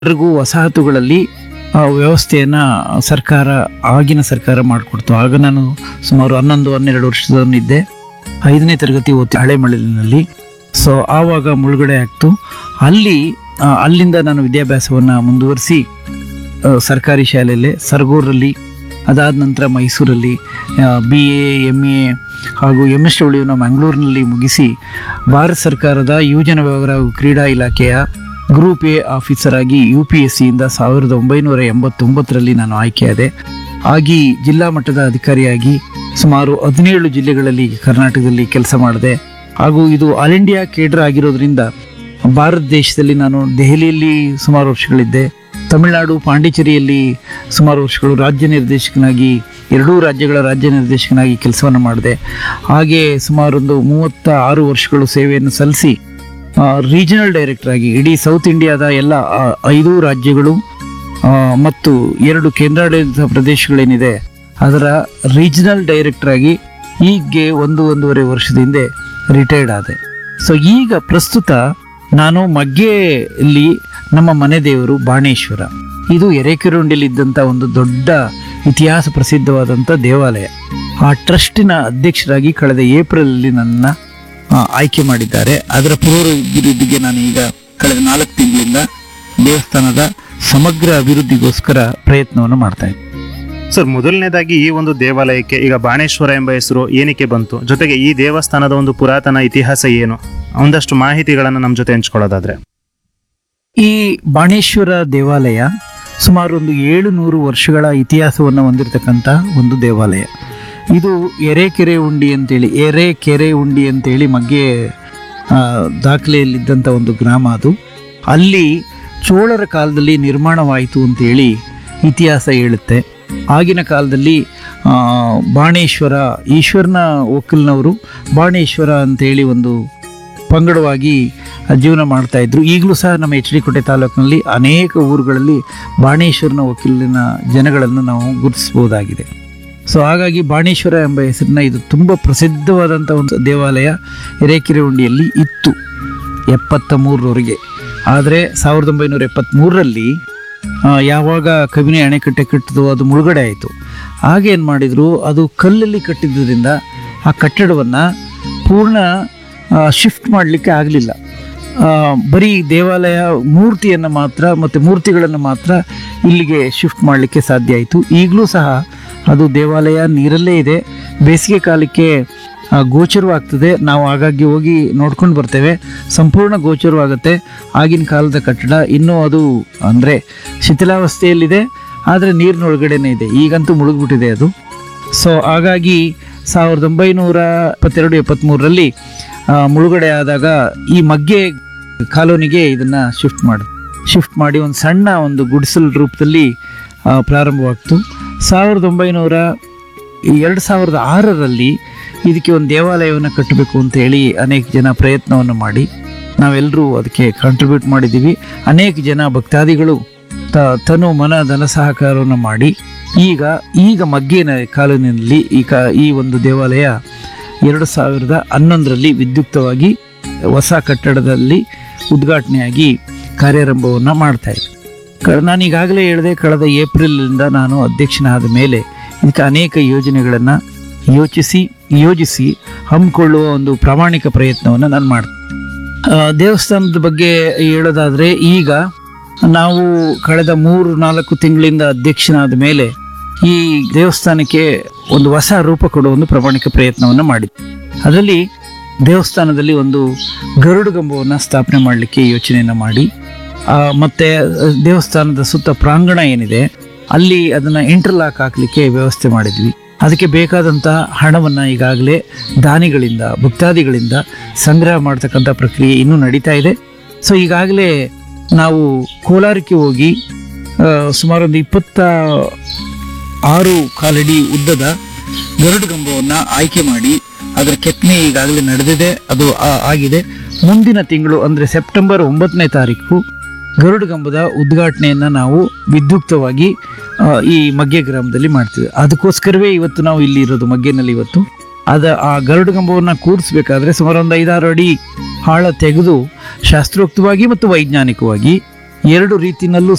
ಎಲ್ರಿಗೂ ವಸಾಹತುಗಳಲ್ಲಿ ಆ ವ್ಯವಸ್ಥೆಯನ್ನ ಸರ್ಕಾರ ಆಗಿನ ಸರ್ಕಾರ ಮಾಡಿಕೊಡ್ತು ಆಗ ನಾನು ಸುಮಾರು ಹನ್ನೊಂದು ಹನ್ನೆರಡು ವರ್ಷದವನಿದ್ದೆ ಐದನೇ ತರಗತಿ ಓದ್ತಿ ಹಳೆ ಮಳೆಲಿನಲ್ಲಿ ಸೊ ಆವಾಗ ಮುಳುಗಡೆ ಆಗ್ತು ಅಲ್ಲಿ ಆ, ಅಲ್ಲಿಂದ ನಾನು ವಿದ್ಯಾಭ್ಯಾಸವನ್ನು ಮುಂದುವರಿಸಿ ಆ, ಸರ್ಕಾರಿ ಶಾಲೆಯಲ್ಲೇ ಸರಗೂರಲ್ಲಿ ಅದಾದ ನಂತರ ಮೈಸೂರಲ್ಲಿ ಬಿ ಎ ಎಮ್ ಎ ಹಾಗೂ ಎಮ್ ಎಸ್ ಡಬ್ಲ್ಯೂನ ಮಂಗಳೂರಿನಲ್ಲಿ ಮುಗಿಸಿ ಭಾರತ ಸರ್ಕಾರದ ಯುವಜನ ವ್ಯವಹಾರ ಹಾಗೂ ಕ್ರೀಡಾ ಇಲಾಖೆಯ ಗ್ರೂಪ್ ಎ ಆಫೀಸರ್ ಆಗಿ ಯು ಪಿ ಎಸ್ ಸಿಯಿಂದ ಸಾವಿರದ ಒಂಬೈನೂರ ಎಂಬತ್ತೊಂಬತ್ತರಲ್ಲಿ ನಾನು ಆಯ್ಕೆಯಾದೆ ಆಗಿ ಜಿಲ್ಲಾ ಮಟ್ಟದ ಅಧಿಕಾರಿಯಾಗಿ ಸುಮಾರು ಹದಿನೇಳು ಜಿಲ್ಲೆಗಳಲ್ಲಿ ಕರ್ನಾಟಕದಲ್ಲಿ ಕೆಲಸ ಮಾಡಿದೆ ಹಾಗೂ ಇದು ಆಲ್ ಇಂಡಿಯಾ ಕೇಡರ್ ಆಗಿರೋದ್ರಿಂದ ಭಾರತ ದೇಶದಲ್ಲಿ ನಾನು ದೆಹಲಿಯಲ್ಲಿ ಸುಮಾರು ವರ್ಷಗಳಿದ್ದೆ ತಮಿಳುನಾಡು ಪಾಂಡಿಚೇರಿಯಲ್ಲಿ ಸುಮಾರು ವರ್ಷಗಳು ರಾಜ್ಯ ನಿರ್ದೇಶಕನಾಗಿ ಎರಡೂ ರಾಜ್ಯಗಳ ರಾಜ್ಯ ನಿರ್ದೇಶಕನಾಗಿ ಕೆಲಸವನ್ನು ಮಾಡಿದೆ ಹಾಗೆ ಸುಮಾರು ಒಂದು ಮೂವತ್ತ ಆರು ವರ್ಷಗಳು ಸೇವೆಯನ್ನು ಸಲ್ಲಿಸಿ ರೀಜನಲ್ ಡೈರೆಕ್ಟರ್ ಆಗಿ ಇಡೀ ಸೌತ್ ಇಂಡಿಯಾದ ಎಲ್ಲ ಆ, ಐದು ರಾಜ್ಯಗಳು ಆ, ಮತ್ತು ಎರಡು ಕೇಂದ್ರಾಡಳಿತ ಪ್ರದೇಶಗಳೇನಿದೆ ಅದರ ರೀಜನಲ್ ಡೈರೆಕ್ಟರ್ ಆಗಿ ಹೀಗೆ ಒಂದು ಒಂದೂವರೆ ವರ್ಷದ ಹಿಂದೆ ರಿಟೈರ್ಡ್ ಆದೆ ಸೊ ಈಗ ಪ್ರಸ್ತುತ ನಾನು ಮಗ್ಗೆಯಲ್ಲಿ ನಮ್ಮ ಮನೆ ದೇವರು ಬಾಣೇಶ್ವರ ಇದು ಎರೆಕೆರೆಹುಂಡಿಯಲ್ಲಿ ಇದ್ದಂಥ ಒಂದು ದೊಡ್ಡ ಇತಿಹಾಸ ಪ್ರಸಿದ್ಧವಾದಂಥ ದೇವಾಲಯ ಆ ಟ್ರಸ್ಟಿನ ಅಧ್ಯಕ್ಷರಾಗಿ ಕಳೆದ ಏಪ್ರಿಲಲ್ಲಿ ನನ್ನ ಆ, ಆಯ್ಕೆ ಮಾಡಿದ್ದಾರೆ ಅದರ ಪೂರ್ವಾಭಿವೃದ್ಧಿಗೆ ನಾನು ಈಗ ಕಳೆದ ನಾಲ್ಕು ತಿಂಗಳಿಂದ ದೇವಸ್ಥಾನದ ಸಮಗ್ರ ಅಭಿವೃದ್ಧಿಗೋಸ್ಕರ ಪ್ರಯತ್ನವನ್ನು ಮಾಡ್ತಾ ಇದ್ದೀನಿ ಸರ್ ಮೊದಲನೇದಾಗಿ ಈ ಒಂದು ದೇವಾಲಯಕ್ಕೆ ಈಗ ಬಾಣೇಶ್ವರ ಎಂಬ ಹೆಸರು ಏನಕ್ಕೆ ಬಂತು ಜೊತೆಗೆ ಈ ದೇವಸ್ಥಾನದ ಒಂದು ಪುರಾತನ ಇತಿಹಾಸ ಏನು ಒಂದಷ್ಟು ಮಾಹಿತಿಗಳನ್ನು ನಮ್ಮ ಜೊತೆ ಹಂಚ್ಕೊಳ್ಳೋದಾದ್ರೆ ಈ ಬಾಣೇಶ್ವರ ದೇವಾಲಯ ಸುಮಾರು ಒಂದು ಏಳು ನೂರು ವರ್ಷಗಳ ಇತಿಹಾಸವನ್ನು ಹೊಂದಿರತಕ್ಕಂಥ ಒಂದು ದೇವಾಲಯ ಇದು ಎರೆಕೆರೆ ಉಂಡಿ ಅಂತೇಳಿ ಎರೆಕೆರೆ ಉಂಡಿ ಅಂತೇಳಿ ಮಗ್ಗೆ ಆ, ದಾಖಲೆಯಲ್ಲಿದ್ದಂಥ ಒಂದು ಗ್ರಾಮ ಅದು ಅಲ್ಲಿ ಚೋಳರ ಕಾಲದಲ್ಲಿ ನಿರ್ಮಾಣವಾಯಿತು ಅಂತೇಳಿ ಇತಿಹಾಸ ಹೇಳುತ್ತೆ ಆಗಿನ ಕಾಲದಲ್ಲಿ ಆ, ಬಾಣೇಶ್ವರ ಈಶ್ವರನ ಒಕ್ಕಲ್ನವರು ಬಾಣೇಶ್ವರ ಅಂತೇಳಿ ಒಂದು ಪಂಗಡವಾಗಿ ಜೀವನ ಮಾಡ್ತಾ ಇದ್ರು ಈಗಲೂ ಸಹ ನಮ್ಮ ಎಚ್ ಡಿ ಕೋಟೆ ತಾಲೂಕಿನಲ್ಲಿ ಅನೇಕ ಊರುಗಳಲ್ಲಿ ಬಾಣೇಶ್ವರನ ವಕೀಲಿನ ಜನಗಳನ್ನು ನಾವು ಗುರುತಿಸಬಹುದಾಗಿದೆ ಸೊ ಹಾಗಾಗಿ ಬಾಣೇಶ್ವರ ಎಂಬ ಹೆಸರಿನ ಇದು ತುಂಬ ಪ್ರಸಿದ್ಧವಾದಂಥ ಒಂದು ದೇವಾಲಯ ಹಿರೇಕೆರೆಹುಂಡಿಯಲ್ಲಿ ಇತ್ತು ಎಪ್ಪತ್ತ ಮೂರರವರೆಗೆ ಆದರೆ ಸಾವಿರದ ಒಂಬೈನೂರ ಎಪ್ಪತ್ತ್ಮೂರರಲ್ಲಿ ಯಾವಾಗ ಕಬಿನಿ ಅಣೆಕಟ್ಟೆ ಕಟ್ಟಿದ್ದು ಅದು ಮುಳುಗಡೆ ಆಯಿತು ಆಗ ಏನು ಮಾಡಿದರು ಅದು ಕಲ್ಲಲ್ಲಿ ಕಟ್ಟಿದ್ದರಿಂದ ಆ ಕಟ್ಟಡವನ್ನು ಪೂರ್ಣ ಶಿಫ್ಟ್ ಮಾಡಲಿಕ್ಕೆ ಆಗಲಿಲ್ಲ ಬರೀ ದೇವಾಲಯ ಮೂರ್ತಿಯನ್ನು ಮಾತ್ರ ಮತ್ತು ಮೂರ್ತಿಗಳನ್ನು ಮಾತ್ರ ಇಲ್ಲಿಗೆ ಶಿಫ್ಟ್ ಮಾಡಲಿಕ್ಕೆ ಸಾಧ್ಯ ಆಯಿತು ಈಗಲೂ ಸಹ ಅದು ದೇವಾಲಯ ನೀರಲ್ಲೇ ಇದೆ ಬೇಸಿಗೆ ಕಾಲಕ್ಕೆ ಆ, ಗೋಚರವಾಗ್ತದೆ ನಾವು ಆಗಾಗ್ಗೆ ಹೋಗಿ ನೋಡ್ಕೊಂಡು ಬರ್ತೇವೆ ಸಂಪೂರ್ಣ ಗೋಚರವಾಗುತ್ತೆ ಆಗಿನ ಕಾಲದ ಕಟ್ಟಡ ಇನ್ನೂ ಅದು ಅಂದರೆ ಶಿಥಿಲಾವಸ್ಥೆಯಲ್ಲಿದೆ ಆದರೆ ನೀರಿನೊಳಗಡೆನೇ ಇದೆ ಈಗಂತೂ ಮುಳುಗ್ಬಿಟ್ಟಿದೆ ಅದು ಸೊ ಹಾಗಾಗಿ ಸಾವಿರದ ಒಂಬೈನೂರ ಎಪ್ಪತ್ತೆರಡು ಎಪ್ಪತ್ತ್ಮೂರರಲ್ಲಿ ಮುಳುಗಡೆ ಆದಾಗ ಈ ಮಗ್ಗೆ ಕಾಲೋನಿಗೆ ಇದನ್ನು ಶಿಫ್ಟ್ ಮಾಡಿ ಶಿಫ್ಟ್ ಮಾಡಿ ಒಂದು ಸಣ್ಣ ಒಂದು ಗುಡಿಸಲ್ ರೂಪದಲ್ಲಿ ಆ, ಪ್ರಾರಂಭವಾಗ್ತು ಸಾವಿರದ ಒಂಬೈನೂರ ಎರಡು ಸಾವಿರದ ಆರರಲ್ಲಿ ಇದಕ್ಕೆ ಒಂದು ದೇವಾಲಯವನ್ನು ಕಟ್ಟಬೇಕು ಅಂತ ಹೇಳಿ ಅನೇಕ ಜನ ಪ್ರಯತ್ನವನ್ನು ಮಾಡಿ ನಾವೆಲ್ಲರೂ ಅದಕ್ಕೆ ಕಾಂಟ್ರಿಬ್ಯೂಟ್ ಮಾಡಿದ್ದೀವಿ ಅನೇಕ ಜನ ಭಕ್ತಾದಿಗಳು ತ ತನು ಮನ ಧನ ಸಹಕಾರವನ್ನು ಮಾಡಿ ಈಗ ಈಗ ಮಗ್ಗೇನ ಕಾಲೋನಿಯಲ್ಲಿ ಈ ಕ ಈ ಒಂದು ದೇವಾಲಯ ಎರಡು ಸಾವಿರದ ಹನ್ನೊಂದರಲ್ಲಿ ವಿದ್ಯುಕ್ತವಾಗಿ ಹೊಸ ಕಟ್ಟಡದಲ್ಲಿ ಉದ್ಘಾಟನೆಯಾಗಿ ಕಾರ್ಯಾರಂಭವನ್ನು ಮಾಡ್ತಾ ಇದೆ ಕ ನಾನು ಈಗಾಗಲೇ ಹೇಳಿದೆ ಕಳೆದ ಏಪ್ರಿಲಿಂದ ನಾನು ಅಧ್ಯಕ್ಷನಾದ ಮೇಲೆ ಇದಕ್ಕೆ ಅನೇಕ ಯೋಜನೆಗಳನ್ನು ಯೋಚಿಸಿ ಯೋಜಿಸಿ ಹಮ್ಮಿಕೊಳ್ಳುವ ಒಂದು ಪ್ರಾಮಾಣಿಕ ಪ್ರಯತ್ನವನ್ನು ನಾನು ಮಾಡ್ತೀನಿ ಆ, ದೇವಸ್ಥಾನದ ಬಗ್ಗೆ ಹೇಳೋದಾದರೆ ಈಗ ನಾವು ಕಳೆದ ಮೂರು ನಾಲ್ಕು ತಿಂಗಳಿಂದ ಅಧ್ಯಕ್ಷನಾದ ಮೇಲೆ ಈ ದೇವಸ್ಥಾನಕ್ಕೆ ಒಂದು ಹೊಸ ರೂಪ ಕೊಡುವ ಒಂದು ಪ್ರಾಮಾಣಿಕ ಪ್ರಯತ್ನವನ್ನು ಮಾಡಿದ್ವಿ ಅದರಲ್ಲಿ ದೇವಸ್ಥಾನದಲ್ಲಿ ಒಂದು ಗರುಡು ಗಂಬವನ್ನು ಸ್ಥಾಪನೆ ಮಾಡಲಿಕ್ಕೆ ಯೋಚನೆಯನ್ನು ಮಾಡಿ ಆ, ಮತ್ತೆ ದೇವಸ್ಥಾನದ ಸುತ್ತ ಪ್ರಾಂಗಣ ಏನಿದೆ ಅಲ್ಲಿ ಅದನ್ನು ಇಂಟರ್ಲಾಕ್ ಹಾಕಲಿಕ್ಕೆ ವ್ಯವಸ್ಥೆ ಮಾಡಿದ್ವಿ ಅದಕ್ಕೆ ಬೇಕಾದಂಥ ಹಣವನ್ನು ಈಗಾಗಲೇ ದಾನಿಗಳಿಂದ ಭಕ್ತಾದಿಗಳಿಂದ ಸಂಗ್ರಹ ಮಾಡ್ತಕ್ಕಂಥ ಪ್ರಕ್ರಿಯೆ ಇನ್ನೂ ನಡೀತಾ ಇದೆ ಸೊ ಈಗಾಗಲೇ ನಾವು ಕೋಲಾರಕ್ಕೆ ಹೋಗಿ ಆ, ಸುಮಾರು ಒಂದು ಇಪ್ಪತ್ತ ಆರು ಕಾಲಡಿ ಉದ್ದದ ಗರುಡು ಗಂಬವನ್ನು ಆಯ್ಕೆ ಮಾಡಿ ಅದರ ಕೆತ್ತನೆ ಈಗಾಗಲೇ ನಡೆದಿದೆ ಅದು ಆ- ಆಗಿದೆ ಮುಂದಿನ ತಿಂಗಳು ಅಂದರೆ ಸೆಪ್ಟೆಂಬರ್ ಒಂಬತ್ತನೇ ತಾರೀಕು ಗರುಡು ಗಂಬದ ಉದ್ಘಾಟನೆಯನ್ನು ನಾವು ವಿದ್ಯುಕ್ತವಾಗಿ ಆ, ಈ ಮಗ್ಗೆ ಗ್ರಾಮದಲ್ಲಿ ಮಾಡ್ತೀವಿ ಅದಕ್ಕೋಸ್ಕರವೇ ಇವತ್ತು ನಾವು ಇಲ್ಲಿ ಇರೋದು ಮಗ್ಗೆನಲ್ಲಿ ಇವತ್ತು ಅದ ಆ ಗರುಡು ಗಂಬವನ್ನು ಕೂರಿಸ್ಬೇಕಾದ್ರೆ ಸುಮಾರು ಒಂದು ಐದಾರು ಅಡಿ ಆಳ ತೆಗೆದು ಶಾಸ್ತ್ರೋಕ್ತವಾಗಿ ಮತ್ತು ವೈಜ್ಞಾನಿಕವಾಗಿ ಎರಡು ರೀತಿನಲ್ಲೂ